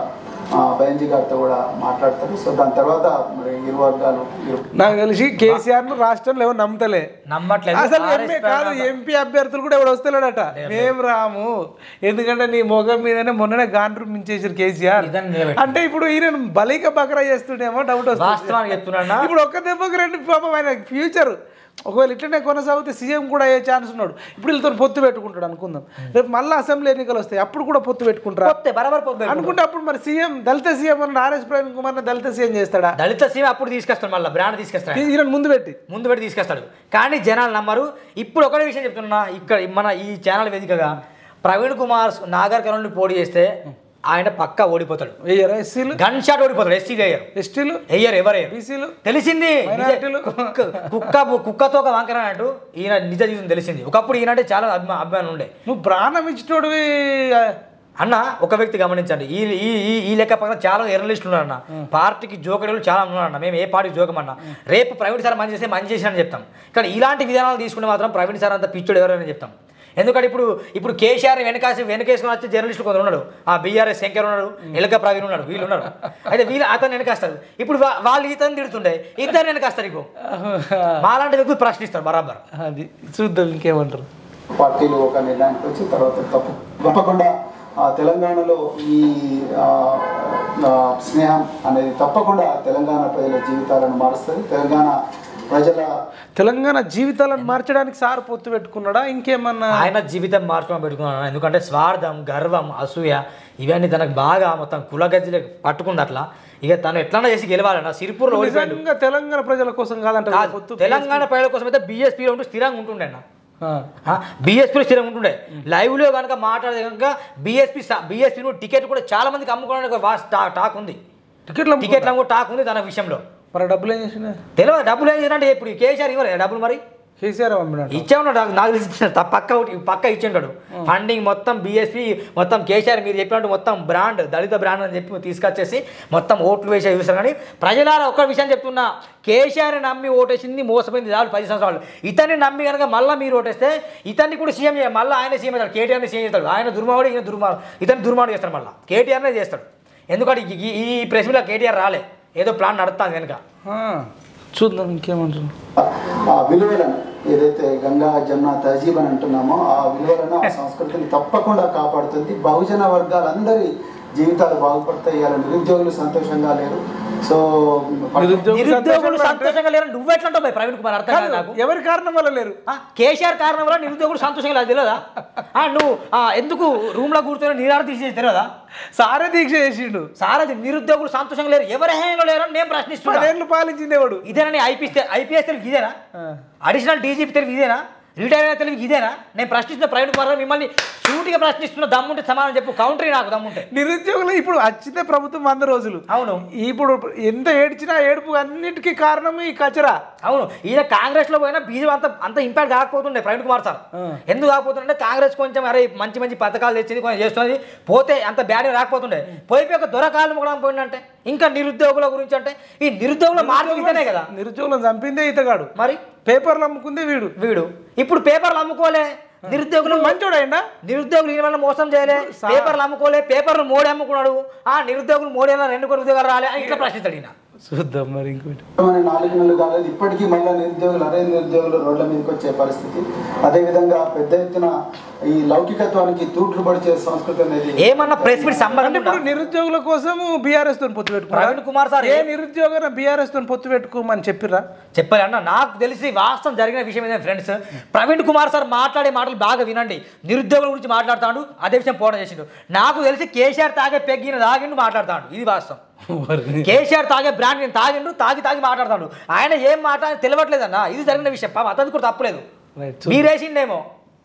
ఆ, బెంజీ గారితో కూడా మాట్లాడతారు సో దాని తర్వాత మరి ఇరు వర్గాలు ఇరు నాకు తెలిసి కేసీఆర్ ను రాష్ట్రంలో ఎవరు నమ్మతలే నమ్మట్లేదు అసలు RS ఎంపీ కాదు ఎంపీ అభ్యర్థులు కూడా ఎవడు వస్తలేడట మేము రాము ఎందుకంటే నీ మొగం మీదనే మొన్ననే గాండ్రు మించేసారు కేసీఆర్ ఇదని నిలబెట్టు. అంటే ఇప్పుడు ఈయన బలిక బకరా చేస్తుండేమో డౌట్ వస్తుంది వాస్తవానికి చెప్తున్నా ఇప్పుడు ఒక్క దెబ్బకి రెండు పాపం ఆయన ఫ్యూచర్ ఒకవేళ ఇట్లనే కొనసాగితే సీఎం కూడా అయ్యే ఛాన్స్ ఉన్నాడు ఇప్పుడు వీళ్ళతో పొత్తు పెట్టుకుంటాడు అనుకుందాం రేపు మళ్ళీ అసెంబ్లీ ఎన్నికలు వస్తాయి అప్పుడు కూడా పొత్తు పెట్టుకుంటారా పోతే బరాబర్ పోతే అనుకుంటే అప్పుడు మరి సీఎం దళిత సీఎం అన్న ఆర్ఎస్ ప్రవీణ్ కుమార్ దళిత సీఎం చేస్తాడా దళిత సీమ అప్పుడు తీసుకొస్తాడు మళ్ళీ బ్రాండ్ తీసుకొస్తాడు ఈయన ముందు పెట్టి ముందు పెట్టి తీసుకొస్తాడు కానీ జనాలు నమ్మరు ఇప్పుడు ఒకటే విషయం చెప్తున్నా ఇక్కడ మన ఈ ఛానల్ వేదికగా ప్రవీణ్ కుమార్ నాగర్ కర్నూలు పోటీ చేస్తే ఆయన పక్కా ఓడిపోతాడు వెయ్యరా ఎస్సీలు గన్ షాట్ ఓడిపోతాడు ఎస్సీ అయ్యారు ఎస్టీలు అయ్యారు ఎవరయ్యారు బీసీలు తెలిసింది మైనారిటీలు? కుక్క కుక్క కుక్కతో ఒక వంకర అన్నట్టు ఈయన నిజ జీవితం తెలిసింది ఒకప్పుడు ఈయన అంటే చాలా అభిమా అభిమానం ఉండే నువ్వు ప్రాణం ఇచ్చినోడివి అన్న ఒక వ్యక్తి గమనించండి ఈ ఈ ఈ- ఈ లెక్క పక్కన చాలా జర్నలిస్టులు ఉన్నారన్న పార్టీకి జోకడలు చాలా ఉన్నారన్న మేము ఏ పార్టీ జోకమన్నా రేపు ప్రవీణ్ సార్ మంచి చేస్తే మంచి చేసిన చెప్తాం కానీ ఇలాంటి విధానాలు తీసుకుంటే మాత్రం ప్రవీణ్ సార్ అంత పిచ్చుడు ఎవరైనా చెప్తాం ఎందుకంటే ఇప్పుడు ఇప్పుడు కేసీఆర్ వెనకాసి వెనకేసుకొని వచ్చే జర్నలిస్టులు కొందరు ఉన్నాడు ఆ బీఆర్ఎస్ శంకర్ ఉన్నాడు ఎలక ప్రవీణ్ ఉన్నాడు వీళ్ళు ఉన్నారు అయితే వీళ్ళు అతను వెనకాస్తారు ఇప్పుడు వా- వాళ్ళు ఇతను తిడుతుండే ఇద్దరు వెనకాస్తారు ఇప్పుడు మాలాంటి వ్యక్తులు ప్రశ్నిస్తారు బరాబర్ అది చూద్దాం ఇంకేమంటారు పార్టీలు ఒక నిర్ణయానికి వచ్చి తర్వాత తప్పు తప్పకుండా ఆ, తెలంగాణలో ఈ ఆ, ఆ, స్నేహం అనేది తప్పకుండా తెలంగాణ ప్రజల జీవితాలను మారుస్తుంది తెలంగాణ ప్రజల తెలంగాణ జీవితాలను మార్చడానికి సార్ పొత్తు పెట్టుకున్నాడా ఇంకేమన్నా ఆయన జీవితం మార్చుకొని పెట్టుకున్నాను ఎందుకంటే స్వార్థం గర్వం అసూయ ఇవన్నీ తనకు బాగా మొత్తం కులగజ్జలే పట్టుకుంది అట్లా ఇక తను ఎట్లన్నా చేసి గెలవాలన్న సిరిపూర్లో ఓడిపోయాడు నిజంగా తెలంగాణ ప్రజల కోసం కాదంట కాదు, పొత్తు తెలంగాణ ప్రజల కోసం అయితే బీఎస్పీలో ఉంటూ స్థిరంగా ఉంటుండే అన్న ఆ. బీఎస్పీలో స్థిరంగా ఉంటుండే లైవ్లో కనుక మాట్లాడే కనుక బీఎస్పీ బీఎస్పీ టికెట్ కూడా చాలా మందికి అమ్ముకోవడానికి ఒక వాస్ టా- టాక్ ఉంది టికెట్లు టికెట్ల కూడా టాక్ ఉంది తన విషయంలో మరి డబ్బులు ఏం చేసిన తెలియదు డబ్బులు ఏం చేయాలంటే ఇప్పుడు కేసీఆర్ ఇవ్వరు డబ్బులు మరి కేసీఆర్ పంపినాడు ఇచ్చామన్నాడు నాకు నాకు తెలిసి ఇచ్చాడు. త- పక్క ఒకటి పక్క ఇచ్చింటాడు ఫండింగ్ మొత్తం బీఎస్పీ మొత్తం కేసీఆర్ మీరు చెప్పినట్టు మొత్తం బ్రాండ్ దళిత బ్రాండ్ అని చెప్పి తీసుకొచ్చేసి మొత్తం ఓట్లు వేసే చూస్తారు కానీ ప్రజలారా ఒక్క విషయం చెప్తున్నా కేసీఆర్ నమ్మి ఓటేసింది మోసపోయింది చాలు పది సంవత్సరాలు ఇతన్ని నమ్మి కనుక మళ్ళీ మీరు ఓటేస్తే ఇతన్ని కూడా సీఎం చేయాలి మళ్ళీ ఆయన సీఎం చేస్తాడు కేటీఆర్ని సీఎం చేస్తాడు ఆయన దుర్మార్గుడు ఈయన దుర్మార్గు ఇతను దుర్మార్గుడు చేస్తాడు మళ్ళీ కేటీఆర్నే చేస్తాడు ఎందుకంటే ఈ- ఈ ఈ ప్రెస్ మీద కేటీఆర్ రాలే ఏదో ప్లాన్ నడుస్తుంది వెనుక ఆ, చూద్దాం ఇంకేమంటారు ఆ విలువలను ఏదైతే గంగా జమున తహజీబ్ అని అంటున్నామో ఆ విలువలను ఆ సంస్కృతిని తప్పకుండా కాపాడుతుంది బహుజన వర్గాలందరి జీవితాలు బాగుపడతాయి ఇవాళ నిరుద్యోగులు సంతోషంగా లేరు సో నిరుద్యోగులు నిరుద్యోగులు సంతోషంగా సంతోషంగా లేరు నువ్వెట్లంటావు భయ్ ప్రవీణ్ కుమార్ అర్థం కాదు నాకు ఎవరి కారణం వల్ల లేరు ఆ, కేసీఆర్ కారణం వల్ల నిరుద్యోగులు సంతోషంగా లేదు తెలియదా ఆ, నువ్వు ఆ, ఎందుకు రూమ్ లో కూర్చొని నీరాడు తీసేది తెలియదా సారే దీక్ష చేసిండు సారథి నిరుద్యోగులు సంతోషంగా లేరు ఎవరి హయాంలో లేరు అని నేను ప్రశ్నిస్తున్నా పదేళ్ళు పాలించింది ఎవడు ఇదేనా ఐపీఎస్ ఐపీఎస్ తెలుగు ఇదేనా అడిషనల్ డీజీపీ తెలుగు ఇదేనా రిటైర్ అయిన తెలుగు ఇదేనా నేను ప్రశ్నిస్తున్న ప్రైవేట్ కుమార్ గారు మిమ్మల్ని సూటిగా ప్రశ్నిస్తున్న దమ్ముంటే సమానం చెప్పు కౌంటరీ నాకు దమ్ముంటే నిరుద్యోగులు ఇప్పుడు వచ్చిందే ప్రభుత్వం వంద రోజులు అవును ఇప్పుడు ఎంత ఏడ్చినా ఏడుపు అన్నిటికీ కారణం ఈ కచరా అవును ఈయన కాంగ్రెస్ లో పోయినా బీజేపీ అంత అంత ఇంపాక్ట్ కాకపోతుండే ప్రవీణ్ కుమార్ సార్ ఎందుకు కాకపోతుండే కాంగ్రెస్ కొంచెం అరే మంచి మంచి పథకాలు తెచ్చింది కొంచెం చేస్తున్నది పోతే అంత బ్యాడ్ రాకపోతుండే పోయిపోయి ఒక దొరకాలు కూడా పోయిందంటే ఇంకా నిరుద్యోగుల గురించి అంటే ఈ నిరుద్యోగుల మార్పు ఇతనే కదా నిరుద్యోగులను చంపిందే ఇతగాడు మరి పేపర్లు అమ్ముకుందే వీడు వీడు ఇప్పుడు పేపర్లు అమ్ముకోలే నిరుద్యోగులు మంచోడైనా నిరుద్యోగులు ఈయన వల్ల మోసం చేయలే పేపర్లు అమ్ముకోలే పేపర్లు మోడీ అమ్ముకున్నాడు ఆ నిరుద్యోగులు మోడీ అన్న రెండు కోట్ల ఉద్యోగాలు రాలే అని ఇట్లా ప్రశ్నిస్తాడు ఈయన చూద్దాం మరి ఇంకోటి మన నాలుగు నెలలు కాలేదు ఇప్పటికీ మళ్ళీ నిరుద్యోగులు అదే నిరుద్యోగులు రోడ్ల మీదకి వచ్చే పరిస్థితి అదేవిధంగా పెద్ద ఎత్తున ఈ లౌకికత్వానికి తూట్లు పడిచే సంస్కృతి అనేది ఏమన్నా ప్రెస్ మీట్ అంటే సంబంధం ఇప్పుడు నిరుద్యోగుల కోసం బీఆర్ఎస్ తో పొత్తు పెట్టుకున్నారు ప్రవీణ్ కుమార్ సార్ ఏ నిరుద్యోగ బీఆర్ఎస్ తో పొత్తు పెట్టుకోమని చెప్పిర్రా చెప్పాలి అన్న నాకు తెలిసి వాస్తవం జరిగిన విషయం ఏంటంటే ఫ్రెండ్స్ ప్రవీణ్ కుమార్ సార్ మాట్లాడే మాటలు బాగా వినండి నిరుద్యోగుల గురించి మాట్లాడుతాడు అదే విషయం పోవడం చేసిండు నాకు తెలిసి కేసీఆర్ తాగే పెగ్గిన తాగిండు మాట్లాడతాడు ఇది వాస్తవం కేసీఆర్ తాగే బ్రాండ్ నేను తాగిండు తాగి తాగి మాట్లాడతాడు ఆయన ఏం మాట్లాడి తెలియట్లేదన్న ఇది జరిగిన విషయం పాప అతను కూడా తప్పలేదు రైట్ మీరేసిండేమో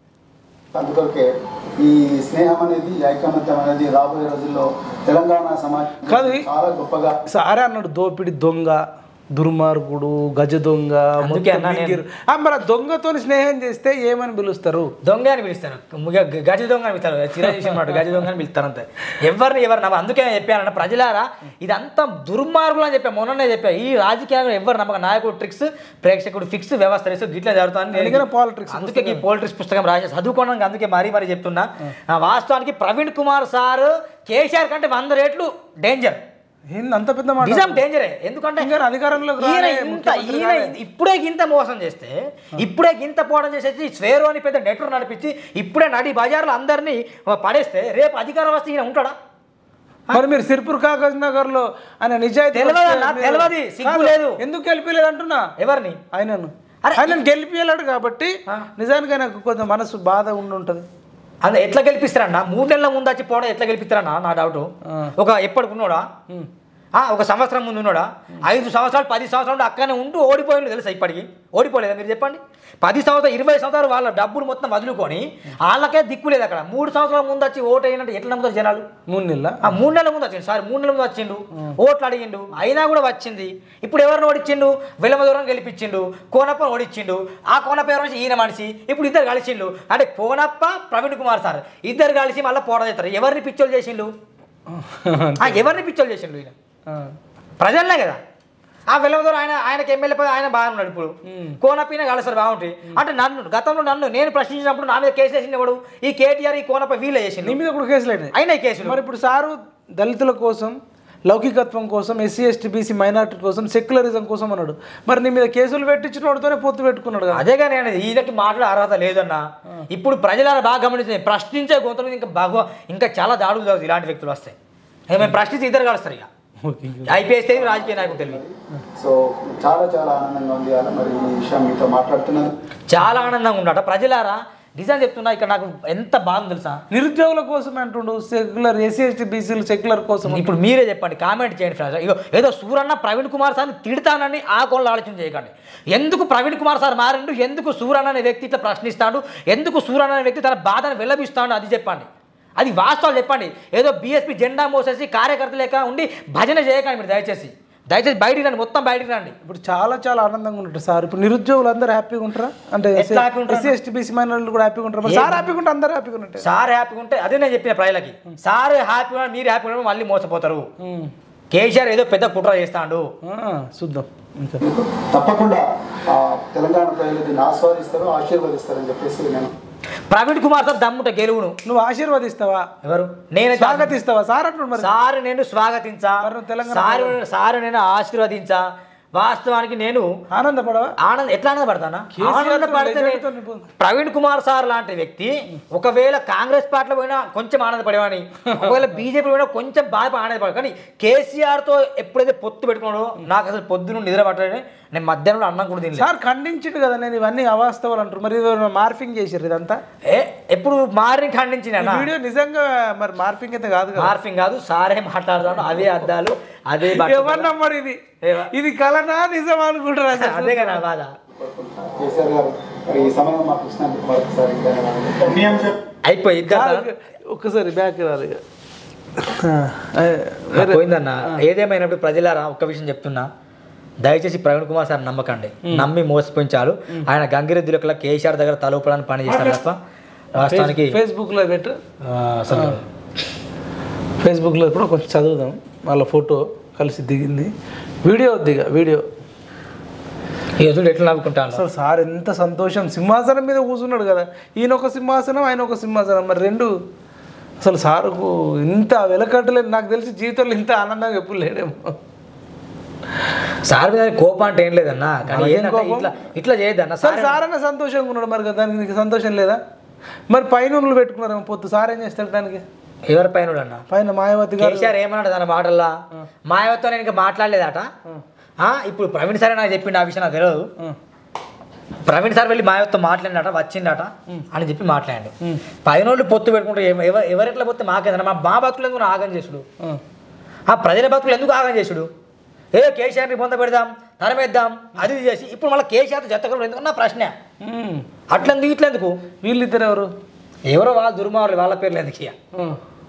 అందుకొరకే ఈ స్నేహం అనేది ఈ ఐకమత్యం అనేది రాబోయే రోజుల్లో తెలంగాణ సమాజం కాదు ఈ- చాలా గొప్పగా సారే అన్నాడు దోపిడి దొంగ దుర్మార్గుడు గజ దొంగ అందుకే మొత్తం అన్నా నేను- మింగిరు. ఆ, మరి ఆ దొంగతో స్నేహం చేస్తే ఏమని పిలుస్తారు దొంగ అని పిలుస్తారు ముగ- గ- గజ దొంగ అని పిలుస్తారు చిరంజీవి మాట గజ దొంగ అని పిలుస్తారు అంతే ఎవరిని ఎవరు నమ్మ అందుకే చెప్పానన్న ప్రజలారా ఇదంతా దుర్మార్గులు అని చెప్పా మొన్ననే చెప్పా ఈ రాజకీయాలు ఎవరు నమ్మక నాయకుడు ట్రిక్స్ ప్రేక్షకుడు ఫిక్స్ వ్యవస్థ వేసి గిట్లా జరుగుతుంది అందుకనే politics అందుకే ఈ పాలిటిక్స్ పుస్తకం రాసే చదువుకోవడానికి అందుకే మరీ మరీ చెప్తున్నా ఆ, వాస్తవానికి ప్రవీణ్ కుమార్ సార్ కేసీఆర్ కంటే వంద రేట్లు డేంజర్ ఏంది అంత పెద్ద మాట నిజం డేంజరే ఎందుకంటే ఇంకా అధికారంలోకి ఈయన రాలే, ఇంత ముఖ్యమంత్రి ఈయన ఇప్పుడే గింత మోసం చేస్తే ఇప్పుడే గింత పోవడం చేసేసి స్వేరు అని పెద్ద నెట్వర్క్ నడిపించి ఇప్పుడే నడి బజార్లో అందరినీ పడేస్తే రేపు అధికారం వస్తే ఈయన ఉంటాడా మరి మీరు సిర్పూర్ కాగజ్ నగర్ లో ఆయన నిజాయితీ తెలియదు వస్తే అన్న, మీరు- తెలియదు, సిగ్గు కాదు, లేదు. ఎందుకు గెలిపలేదు అంటున్నా ఎవరిని ఆయనను అరే, ఆయనను గెలిపియలేడు కాబట్టి నిజానికి ఆయనకు కొంత మనసు బాధ ఉండి ఉంటది అది ఎట్లా గెలిపిస్తారన్న మూడు నెలల ముందు వచ్చి పోవడం ఎట్లా గెలిపిస్తారన్న నా డౌట్ ఒక ఎప్పటికున్నాడా ఆ, ఒక సంవత్సరం ముందు ఉన్నాడా ఐదు సంవత్సరాలు పది సంవత్సరాలు అక్కడనే ఉంటూ ఓడిపోయిండు తెలుసా ఇప్పటికి ఓడిపోలేదా మీరు చెప్పండి పది సంవత్సరాలు ఇరవై సంవత్సరాలు వాళ్ళ డబ్బులు మొత్తం వదులుకొని వాళ్ళకే దిక్కు లేదు అక్కడ మూడు సంవత్సరాల ముందు వచ్చి ఓటు అయినట్టు ఎట్లా నమ్ముతారు జనాలు మూడు నెలల ఆ మూడు నెలల ముందు వచ్చిండు సార్ మూడు నెలల ముందు వచ్చిండు ఓట్లు అడిగిండు అయినా కూడా వచ్చింది ఇప్పుడు ఎవరిని ఓడిచ్చిండు విలమ దూరం గెలిపించిండు కోనప్ప ఓడిచ్చిండు ఆ కోనప్ప ఎవరు వచ్చి ఈయన మనిషి ఇప్పుడు ఇద్దరు కలిసిండు అంటే కోనప్ప ప్రవీణ్ కుమార్ సార్ ఇద్దరు కలిసి మళ్ళీ పోవడం చేస్తారు ఎవరిని పిచ్చోలు చేసిండు ఆ, ఎవరిని పిచ్చోలు చేసిండు ఈయన ఆ. ప్రజలనే కదా ఆ వెల్లవదూరు ఆయన ఆయనకి ఎమ్మెల్యే పదవి ఆయన బాగున్నాడు ఇప్పుడు కోనపైన కలిసారు బాగుంటుంది అంటే నన్ను గతంలో నన్ను నేను ప్రశ్నించినప్పుడు నా మీద కేసు వేసింది ఎవడు ఈ కేటీఆర్ ఈ కోనపై వీళ్ళే నీ చేసింది మీద కూడా కేసులు అయినాయి అయినా కేసులు మరి ఇప్పుడు సారు దళితుల కోసం లౌకికత్వం కోసం ఎస్సీ ఎస్టీ బీసీ మైనార్టీ కోసం సెక్యులరిజం కోసం అన్నాడు మరి నీ మీద కేసులు పెట్టించిన వాడితోనే పొత్తు పెట్టుకున్నాడు కదా అదే కానీ అనేది ఈయనకి మాట్లాడే అర్హత లేదన్న ఇప్పుడు ప్రజలను బాగా గమనించింది ప్రశ్నించే గొంతుల మీద ఇంకా బాగా ఇంకా చాలా దాడులు జరుగుతాయి ఇలాంటి వ్యక్తులు వస్తాయి ఇక మేము ప్రశ్నించి ఇద్దరు కలుస్తారు ఇక ఐపీఎస్ తెలియదు రాజకీయ నాయకులు తెలియదు సో చాలా చాలా ఆనందంగా ఉంది ఇవాళ మరి ఈ విషయం మీతో మాట్లాడుతున్నాను చాలా ఆనందంగా ఉండట ప్రజలారా నిజం చెప్తున్నా ఇక్కడ నాకు ఎంత బాగుంది తెలుసా నిరుద్యోగుల కోసం అంటుండు సెక్యులర్ ఎస్సీ ఎస్టీ బీసీలు సెక్యులర్ కోసం ఇప్పుడు మీరే చెప్పండి కామెంట్ చేయండి ఫ్రెండ్స్ ఇగో ఏదో సూరన్న ప్రవీణ్ కుమార్ సార్ని తిడతానని ఆ కోళ్ళు ఆలోచన చేయకండి ఎందుకు ప్రవీణ్ కుమార్ సార్ మారిండు ఎందుకు సూరన్న అనే వ్యక్తి ఇట్లా ప్రశ్నిస్తాడు ఎందుకు సూరన్న అనే వ్యక్తి తన బాధను వెల్లబిస్తాడు అది చెప్పండి అది వాస్తవాలు చెప్పండి ఏదో బీఎస్పీ జెండా మోసేసి కార్యకర్త లేక ఉండి భజన చేయకండి మీరు దయచేసి దయచేసి బయటికి రండి మొత్తం బయటికి రండి ఇప్పుడు చాలా చాలా ఆనందంగా ఉంటారు సార్ ఇప్పుడు నిరుద్యోగులు అందరూ హ్యాపీగా ఉంటారా అంటే ఎట్లా happy ఉంటారు? ఎస్సీ ఎస్టీ బీసీ మైనార్టీలు కూడా హ్యాపీగా ఉంటారు మరి సార్ హ్యాపీగా ఉంటే అందరూ హ్యాపీగా ఉంటారు సార్ హ్యాపీగా ఉంటే అదే నేను చెప్పిన ప్రజలకి సార్ హ్యాపీగా మీరు హ్యాపీగా ఉంటే మళ్ళీ మోసపోతారు కేసీఆర్ ఏదో పెద్ద కుట్ర చేస్తాడు ఆ, చూద్దాం ఇంకా తప్పకుండా ఆ, తెలంగాణ ప్రజలు దీన్ని ఆస్వాదిస్తారు ఆశీర్వదిస్తారని చెప్పేసి నేను ప్రవీణ్ కుమార్ సార్ దమ్ముట గెలువును నువ్వు ఆశీర్వదిస్తావా ఎవరు నేనే స్వాగతిస్తావా సార్ అంటున్నాడు మరి సారు నేను స్వాగతించా మరి నువ్వు తెలంగాణ సారు సారు నేను ఆశీర్వదించా వాస్తవానికి నేను ఆనందపడవా ఆనంద ఎట్లా ఆనందపడతానా కేసీఆర్ ఆనందపడితే legend నేను- తో నిపుణుడు. ప్రవీణ్ కుమార్ సార్ లాంటి వ్యక్తి ఒకవేళ కాంగ్రెస్ పార్టీలో పోయినా కొంచెం ఆనందపడేవాని ఒకవేళ బీజేపీ పోయినా కొంచెం బాగా ఆనందపడే కానీ కేసీఆర్ తో ఎప్పుడైతే పొత్తు పెట్టుకున్నాడో నాకు అసలు పొద్దున నిద్ర పట్టలేదు నేను మధ్యాహ్నం అన్నం కూడా తినలేదు సార్ ఖండించిండు కదా నేను ఇవన్నీ అవాస్తవాలు అంటారు మరి ఇది మార్ఫింగ్ చేసారు ఇదంతా ఏ ఎప్పుడు మారిని ఖండించిన ఈ వీడియో నిజంగా మరి మార్ఫింగ్ అయితే కాదు కదా మార్ఫింగ్ కాదు సారే మాట్లాడతాడు అవే అద్దాలు అదే బట్టలు. ఎవరు నమ్మరు ఇది ఏవా? ఇది కలనా నిజం అనుకుంటారా సార్ అదే కదా నా బాధ కేసీఆర్ గారు మరి ఈ సమయం మాకు ఇచ్చినందుకు మరొకసారి ధన్యవాదాలు అయిపోయి ఇద్దరు కాదు, ఒక్కసారి బ్యాక్ రాదు ఇక. ఆ, ఆ, పోయిందన్న ఏదేమైనప్పుడు ప్రజలారా ఒక్క విషయం చెప్తున్నా దయచేసి ప్రవీణ్ కుమార్ సార్ నమ్మకండి నమ్మి మోసపోయి చాలు ఆయన గంగిరెద్దుల కేసీఆర్ దగ్గర తలూపడానికి పని చేస్తారు తప్ప వాస్తవానికి ఫేస్బుక్లో పెట్టు ఆ, అసలు ఫేస్బుక్లో కూడా కొంచెం చదువుదాం వాళ్ళ ఫోటో కలిసి దిగింది వీడియో దిగ వీడియో ఈ రోజులు ఎట్లా నవ్వుకుంటాను అసలు సార్ ఎంత సంతోషం సింహాసనం మీద కూర్చున్నాడు కదా ఈయన ఒక సింహాసనం ఆయన ఒక సింహాసనం మరి రెండు అసలు సారుకు ఇంత వెలకట్టలేదు నాకు తెలిసి జీవితంలో ఇంత ఆనందంగా ఎప్పుడు లేడేమో సార్ మీద కోపం అంటే ఏం లేదన్నా కానీ ఏం ఏంటంటే కోపం? ఇట్లా ఇట్లా చేయొద్దన్న సార్ సార్ సార్ అన్న సంతోషంగా ఉన్నాడు మరి కదా దానికి నీకు సంతోషం లేదా మరి పైన ఉన్నోళ్ళు పెట్టుకున్నారేమో పొత్తు సార్ ఏం చేస్తాడు దానికి ఎవరి పైన అన్న పైన మాయావతి గారు కేసీఆర్ ఏమన్నాడు తన మాటల్లో మాయవతో నేను ఇంకా మాట్లాడలేదట ఆ, ఇప్పుడు ప్రవీణ్ సార్ నాకు చెప్పిండు ఆ విషయం నాకు తెలియదు ఆ, ప్రవీణ్ సార్ వెళ్ళి మాయవతో మాట్లాడినట వచ్చిండట అని చెప్పి మాట్లాడాడు పైన వాళ్ళు పొత్తు పెట్టుకుంటే ఏమ- ఎవ- ఎవరెట్లా పోతే మాకేదన్నా మా మా బతుకులు ఎందుకు ఆగం చేసుడు ఆ. ఆ ప్రజల బతుకులు ఎందుకు ఆగం చేసుడు ఏ కేసీఆర్ని పొంద పెడదాం తరమేద్దాం అది ఇది చేసి ఇప్పుడు మళ్ళీ కేసీఆర్ జతకడం ఎందుకు నా ప్రశ్న ఉమ్. అట్లెందుకు ఇట్లెందుకు వీళ్ళిద్దరు ఎవరు ఎవరో వాళ్ళ దుర్మార్గులు వాళ్ళ పేర్లు ఎందుకు ఇక ఆ.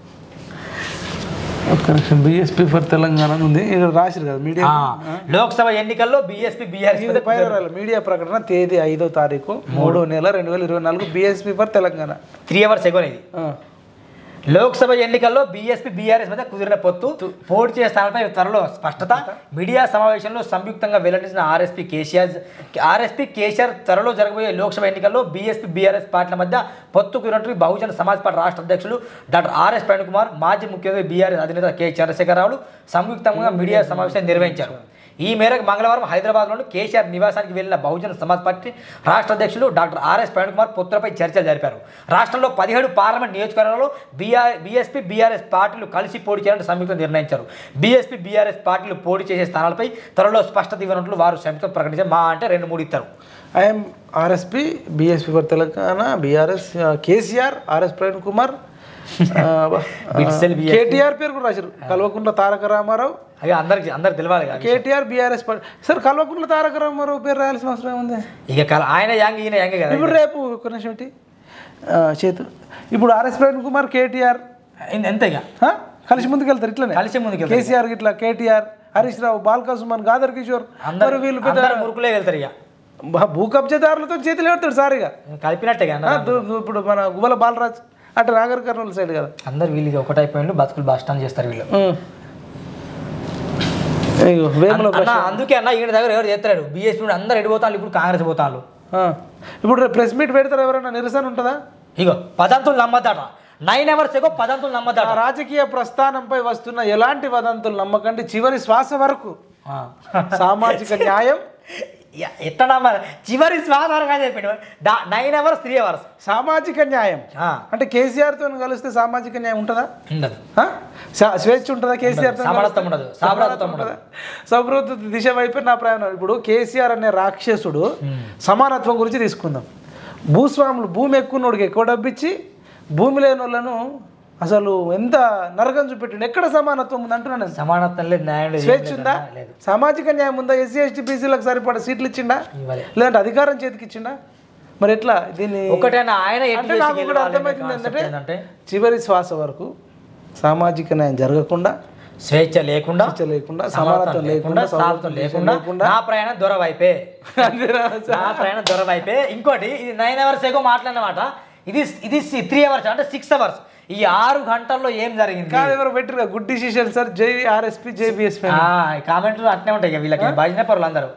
ఒక్క నిమిషం బిఎస్పీ ఫర్ తెలంగాణ అని ఉంది ఇక్కడ రాసిరు కదా మీడియా ఆ, లోక్సభ ఎన్నికల్లో బీఎస్పీ బీఆర్ఎస్ ఇది పైన రాయాలి. మీడియా ప్రకటన తేదీ ఐదో తారీఖు మూడో నెల రెండు వేల ఇరవై నాలుగు BSP for Telangana three hours ఎగోని ఇది ఆ. లోక్సభ ఎన్నికల్లో బీఎస్పీ బీఆర్ఎస్ మధ్య కుదిరిన పొత్తు పోటీ చేసే స్థానాలపై త్వరలో స్పష్టత మీడియా సమావేశంలో సంయుక్తంగా వెల్లడించిన ఆర్ఎస్పీ కేసీఆర్ ఆర్ఎస్పీ కేసీఆర్ త్వరలో జరగబోయే లోక్సభ ఎన్నికల్లో బీఎస్పీ బీఆర్ఎస్ పార్టీల మధ్య పొత్తు కుదిరినట్టు బహుజన సమాజ్ పార్టీ రాష్ట్ర అధ్యక్షులు డాక్టర్ ఆర్ఎస్ ప్రణ్ కుమార్ మాజీ ముఖ్యమంత్రి బీఆర్ఎస్ అధినేత కె చంద్రశేఖరరావులు సంయుక్తంగా మీడియా సమావేశం నిర్వహించారు ఈ మేరకు మంగళవారం హైదరాబాద్లోని కేసీఆర్ నివాసానికి వెళ్లిన బహుజన సమాజ్ పార్టీ రాష్ట్ర అధ్యక్షులు డాక్టర్ ఆర్ఎస్ ప్రవీణ్ కుమార్ పుత్రపై చర్చలు జరిపారు రాష్ట్రంలో పదిహేడు పార్లమెంట్ నియోజకవర్గాల్లో బీఆర్ బీఎస్పీ బీఆర్ఎస్ పార్టీలు కలిసి పోటీ చేయాలని సంయుక్తం నిర్ణయించారు బీఎస్పీ బీఆర్ఎస్ పార్టీలు పోటీ చేసే స్థానాలపై త్వరలో స్పష్టత ఇవ్వనున్నట్లు వారు సంయుక్తం ప్రకటించారు మా అంటే రెండు మూడు ఇస్తారు I'm RSP BSP for Telangana BRS KCR RS Praveen Kumar బిట్సెల్ BSP. కేటీఆర్ పేరు కూడా రాశారు కల్వకుంట్ల తారక రామారావు అవి అందరికి అందరికి తెలియాలి కదా. KTR BRS party sir Kalvakuntla Taraka Ramarao పేరు రాయాల్సిన అవసరం ఏముంది ఇక కల- ఆయన యాంగ్ ఈయన యాంగ్ కదా ఇప్పుడు రేపు ఒక నిమిషం ఏంటి ఆ, చేతు ఇప్పుడు ఆర్ఎస్ ప్రవీణ్ కుమార్ కేటీఆర్ ఇన్- అంతే ఇక ఆ? కలిసి ముందుకెళ్తారు ఇట్లనే కలిసి ముందుకెళ్తారు. కేసీఆర్ ఇట్లా కేటీఆర్ హరీష్ రావు బాల్కా సుమన్ గాదర్ కిషోర్ అందరు మరి వీళ్ళు పెద్ద అందరు మురుకులే వెళ్తారు ఇక బా- భూ కబ్జాదారులతో చేతులు పెడతాడు సార్ ఇక కలిపినట్టే కదా ఆ, దు- దు- ఇప్పుడు మన గుబల బాలరాజ్ అటు నాగర్ కర్నూలు సైడ్ కదా అందరు వీళ్ళు ఒకటైపోయిండు బతుకులు బస్ స్టాండ్ చేస్తారు వీళ్ళు ఇగో వేముల అన్న అందుకే అన్న ఈయన దగ్గర ఎవరు చేస్తాడు బీఎస్పీ అందరు ఎడిపోతాను ఇప్పుడు కాంగ్రెస్ పోతాను ఆ. ఇప్పుడు రేపు ప్రెస్ మీట్ పెడతారు ఎవరైనా నిరసన ఉంటుందా ఇగో పదంతులు నమ్మద్దట నైన్ అవర్స్ ఎగో పదంతులు ఆ నమ్మద్దట రాజకీయ ప్రస్థానంపై వస్తున్న ఎలాంటి వదంతులు నమ్మకండి చివరి శ్వాస వరకు ఆ. సామాజిక న్యాయం ఎ- ఎట్లా నమ్మాలి చివరి శ్వాసంగా చెప్పాడు నైన్ అవర్స్ త్రీ అవర్స్ సామాజిక న్యాయం అంటే కేసీఆర్తో కలిస్తే సామాజిక న్యాయం ఉంటుందా ఉండదు ఆ? సా- స్వేచ్ఛ ఉంటుందా కేసీఆర్ సమానత్వం ఉండదు సామరత్వం ఉండదు సౌభ్రత దిశ వైపు నా ప్రయాణం ఇప్పుడు కేసీఆర్ అనే రాక్షసుడు సమానత్వం గురించి తీసుకుందాం భూస్వాములు భూమి ఎక్కువనోడికి ఎక్కువ డబ్బిచ్చి భూమి లేని వాళ్ళను అసలు ఎంత నరకం చూపెట్టిండు ఎక్కడ సమానత్వం ఉంది అంటున్నాను నేను. సమానత్వం లేదు న్యాయం లేదు ఏం స్వేచ్ఛ లేదు ఉందా అన్న, లేదు సామాజిక న్యాయం ఉందా ఎస్సీ ఎస్టీ బీసీలకు సరిపడా సీట్లు ఇచ్చిండా ఇవ్వాలి లేదంటే అధికారం చేతికి ఇచ్చిండా మరి ఎట్లా దీన్ని ఒకటైనా ఆయన ఎటు అంటే చేసి నాకు కూడా గెలవాలి అనే అర్థమవుతుంది concept ఏంటంటే ఏంటంటే చివరి శ్వాస వరకు సామాజిక న్యాయం జరగకుండా స్వేచ్ఛ లేకుండా స్వేచ్ఛ లేకుండా సమానత్వం సమానత్వం లేకుండా లేకుండా సామర్థ్యం సౌభ్రత లేకుండా నా ప్రయాణం దొర వైపే అంతేనా? నా ప్రయాణం దొర వైపే ఇంకోటి ఇది నైన్ అవర్స్ ఏగో మాట్లాడినమాట ఇది ఇది త్రీ అవర్స్ అంటే సిక్స్ అవర్స్ ఈ ఆరు గంటల్లో ఏం జరిగింది కాదు ఎవరు పెట్టరు గుడ్ డిసిషన్ సార్ జై ఆర్ఎస్పి జై బిఎస్పి ఆ, ఈ కామెంట్లు అట్నే ఉంటాయి ఇక వీళ్ళకి భజన పరులు అందరూ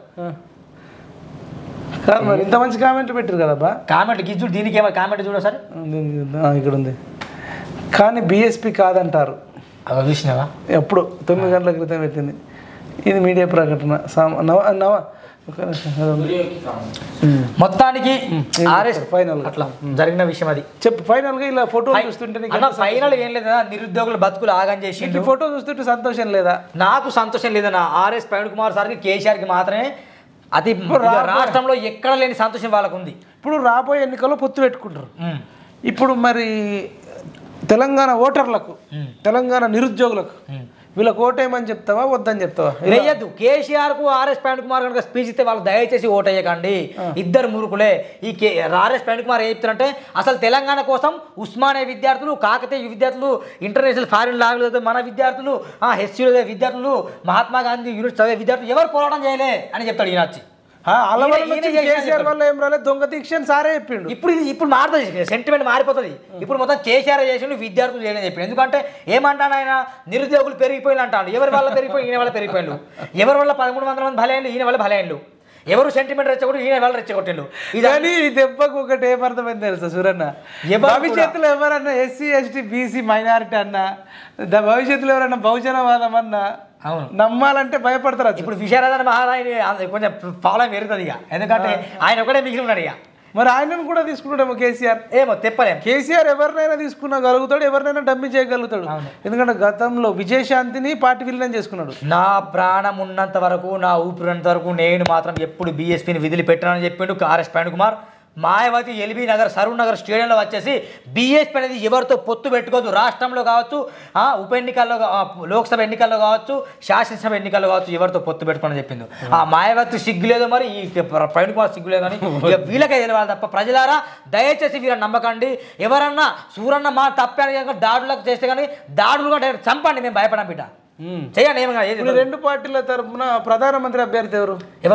కాదు మరి ఇంత మంచి కామెంట్ పెట్టారు కదా బా కామెంట్ గిజ్జుడు దీనికి ఏమో కామెంట్ చూడ సార్ ఇక్కడ ఉంది కానీ బిఎస్పి కాదంటారు అవి చూసినావా ఎప్పుడు తొమ్మిది గంటల క్రితం పెట్టింది ఇది మీడియా ప్రకటన సామ- నవ నవ ఒక నిమిషం, అది ఉంది. ఉమ్. మొత్తానికి ఆర్ఎస్ ఫైనల్ అట్లా జరిగిన విషయం అది చెప్పు ఫైనల్ గా ఇలా ఫోటో చూస్తుంటే నీకు అన్న ఫైనల్ ఏం లేదా నిరుద్యోగుల బతుకులు ఆగం చేసి ఈ ఫోటో చూస్తుంటే సంతోషం లేదా నాకు సంతోషం లేదన్న ఆర్ఎస్ ప్రవీణ్ కుమార్ సార్కి కేసీఆర్కి మాత్రమే అతి రాష్ట్రంలో ఎక్కడ లేని సంతోషం వాళ్ళకు ఉంది ఇప్పుడు రాబోయే ఎన్నికల్లో పొత్తు పెట్టుకుంటారు ఉమ్. ఇప్పుడు మరి తెలంగాణ ఓటర్లకు తెలంగాణ నిరుద్యోగులకు వీళ్ళకి ఓటేయమని చెప్తావా వద్దని చెప్తావా వేయద్దు కేసీఆర్ కు ఆర్ఎస్ ప్రవీణ్ కుమార్ కనుక స్పీచ్ ఇస్తే వాళ్ళు దయచేసి ఓటేయకండి ఇద్దరు మురుకులే ఈ కే ఆర్ఎస్ ప్రవీణ్ కుమార్ ఏం చెప్తారంటే అసలు తెలంగాణ కోసం ఉస్మానియా విద్యార్థులు కాకతీయ విద్యార్థులు ఇంటర్నేషనల్ ఫారిన్ లాంగ్వేజ్ మన విద్యార్థులు హెచ్సీలో విద్యార్థులు మహాత్మా గాంధీ యూనిట్ చదివే విద్యార్థులు ఎవరు పోరాటం చేయలే అని చెప్తాడు ఈయన వచ్చి ఆ, వాళ్ళ వల్ల ఈయన- ఈయన వచ్చింది చేసిన కేసీఆర్ వల్ల ఏం రాలేదు దొంగ దీక్ష అని సారే చెప్పిండు ఇప్పుడు ఇది ఇప్పుడు మారుతుంది సెంటిమెంట్ మారిపోతుంది ఇప్పుడు మొత్తం కేసీఆర్ చేసి విద్యార్థులు చేయని చెప్పి ఎందుకంటే ఏమంటాడు ఆయన నిరుద్యోగులు పెరిగిపోయిన అంటాడు ఎవరి వల్ల పెరిగిపోయి ఈయన వల్ల పెరిగిపోయిండు ఎవరి వల్ల పదమూడు వందల మంది భలైండు ఈయన వల్ల భలైండు ఎవరు సెంటిమెంట్ రెచ్చగొట్టు ఈయన వల్ల రెచ్చగొట్టిండు ఇది కానీ ఈ దెబ్బకు ఒకటి ఏమర్థమైంది తెలుసా సురన్న ఎవరు భవిష్యత్తులో ఎవరన్నా ఎస్సీ ఎస్టీ బీసీ మైనారిటీ అన్నా ద- భవిష్యత్తులో ఎవరన్నా బహుజనవాదం అన్నా అవును నమ్మాలంటే భయపడతారు అసలు. ఇప్పుడు విశారదాన్ని మహారాయని కొంచెం ఫాలో పెరుగుతుంది ఇక ఎందుకంటే ఆయన ఒకటే మిగిలి ఉన్నాడు ఇక మరి ఆయనను కూడా తీసుకుంటాడేమో కేసీఆర్ ఏమో తెప్పలేం కేసీఆర్ ఎవరినైనా తీసుకునగలుగుతాడు ఎవరినైనా డమ్మి చేయగలుగుతాడు ఎందుకంటే గతంలో విజయశాంతిని పార్టీ విలీనం చేసుకున్నాడు నా ప్రాణం ఉన్నంత వరకు నా ఊపిరినంత వరకు నేను మాత్రం ఎప్పుడు బీఎస్పీని విధులు పెట్టానని చెప్పిండు ఆర్ఎస్ ప్రవీణ్ కుమార్ మాయావతి ఎల్బీ నగర్ సరూర్ నగర్ స్టేడియంలో వచ్చేసి బీఎస్పీ అనేది ఎవరితో పొత్తు పెట్టుకోదు రాష్ట్రంలో కావచ్చు ఆ, ఉప ఎన్నికల్లో కా- ఆ, లోక్సభ ఎన్నికల్లో కావచ్చు శాసనసభ ఎన్నికల్లో కావచ్చు ఎవరితో పొత్తు పెట్టుకోని చెప్పింది ఆ మాయావతి సిగ్గు లేదు మరి ఈ ప్ర- ప్రవీణ్ కుమార్ సిగ్గు లేదు కానీ ఇక వీళ్ళకే తెలియాలి తప్ప ప్రజలారా దయచేసి వీళ్ళని నమ్మకండి ఎవరన్నా సూరన్న మా తప్పాను కనుక దాడులకు చేస్తే కానీ దాడులుగా డైరెక్ట్ చంపండి మేము భయపడం బిడ్డ చేయండి ఏమి కాదు, ఏది ఇప్పుడు రెండు పార్టీల తరఫున ప్రధానమంత్రి అభ్యర్థి ఎవరు ఎవరు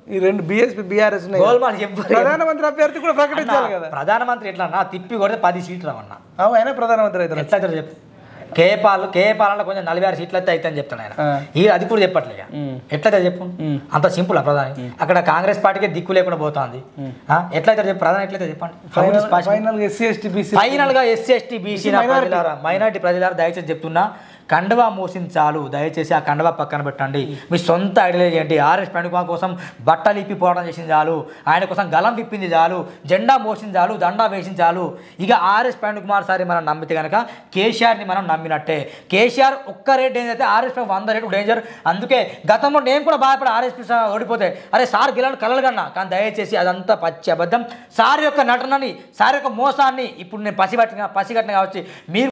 ఈ రెండు బిఎస్పీ బీఆర్ఎస్ ఉన్నాయి కదా. గోల్మాల్ చెప్పారు ప్రధానమంత్రి అభ్యర్థి కూడా ప్రకటించాలి అన్న, కదా ప్రధానమంత్రి ఎట్లా అన్నా తిప్పి కొడితే పది సీట్లు రావన్నా అవు ఆయన ప్రధానమంత్రి అవుతారు ఎట్లా అవుతారు చెప్పు కేపాల్ కేపాలలో కొంచెం నలభై ఆరు సీట్లు అయితే అయితే అని చెప్తాను ఆయన ఆ. ఈ అది కూడా చెప్పట్లే ఎట్లయితే చెప్పు అంత సింపుల్ ప్రధాని అక్కడ కాంగ్రెస్ పార్టీకి దిక్కు లేకుండా పోతుంది ఎట్లయితే చెప్పు ప్రధాని ఎట్లయితే చెప్పండి How is possible? ఫైనల్ గా ఎస్సీ ఎస్టీ బీసీ ఫైనల్ గా ఎస్సీ ఎస్టీ బీసీ ప్రజలారా మైనార్టీ ప్రజలారా దయచేసి చెప్తున్నా కండవా మోసింది చాలు దయచేసి ఆ కండవా పక్కన పెట్టండి మీ సొంత ఐడియాలజీ ఏంటి ఆర్ఎస్ పండుగ కోసం బట్టలు ఇప్పి పోవడం చేసింది చాలు ఆయన కోసం గలం విప్పింది చాలు జెండా మోసింది చాలు దండా వేసింది చాలు ఇక ఆర్ఎస్ పండుగ కుమార్ సారి మనం నమ్మితే కనుక కేసీఆర్ని మనం నమ్మినట్టే కేసీఆర్ ఒక్క రేట్ డేంజర్ అయితే ఆర్ఎస్ వంద రేటు డేంజర్ అందుకే గతంలో నేను కూడా బాధపడి ఆర్ఎస్ ఓడిపోతే అరే సార్ గెలవడం కలలు కన్నా కానీ దయచేసి అదంతా పచ్చి అబద్ధం సార్ యొక్క నటనని సార్ యొక్క మోసాన్ని ఇప్పుడు నేను పసిగట్టిన పసిగట్టిన కావచ్చు మీరు